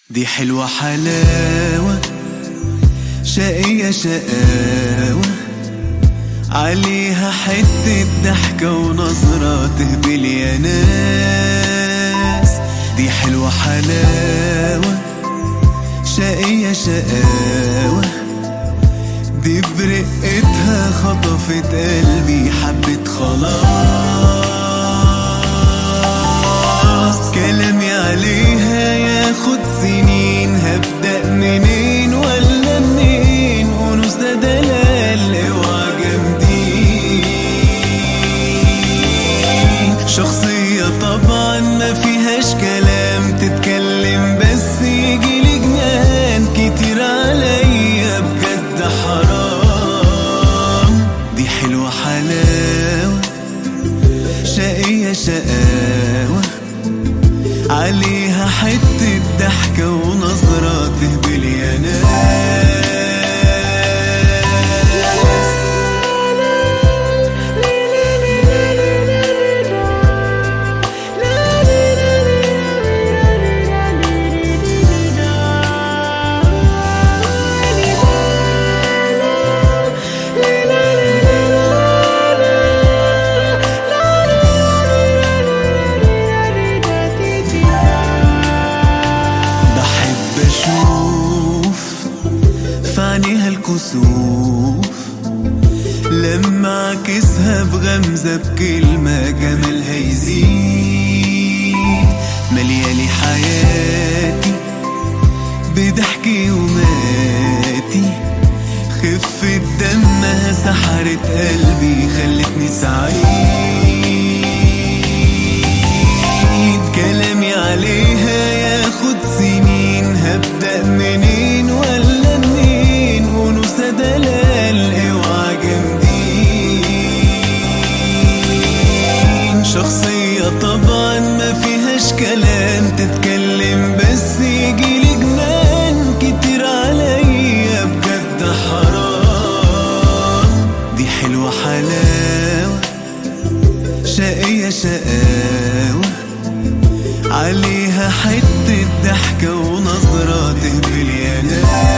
دي حلوة حلاوة شقية شقاوة عليها حتة ضحكة ونظرة تهبل يا ناس دي حلوة حلاوة شقية شقاوة دي برقتها خطفت قلبي حبت خلاص كلامي عليها ياخد سنين هبدأ منين ولا منين ونص ده دلال اوعى جامدين شخصية طبعا ما فيهاش كلام تتكلم بس يجيلي جنان كتير عليا بجد حرام دي حلوة حلاوة شقية شقاوة عليها حتة ضحكة ونظرة تهبل يا ناس بحب اشوف في عينيها الكسوف لما اعكسها بغمزة بكلمة جمالها يزيد مليالي حياتي بضحكي وماتي خفة دمها سحرت قلبي خلتني سعيد كلامي عليها ياخد سنين هبدأ منين ولا منين ونوسة دلال اوعى جامدين شخصية طبعا ما فيهاش كلام تتكلم بس يجيلي جنان كتير عليا بجد حرام دي حلوة حلاوة شقية شقاوة عليها حتة ضحكة ونظرة تهبل يا ناس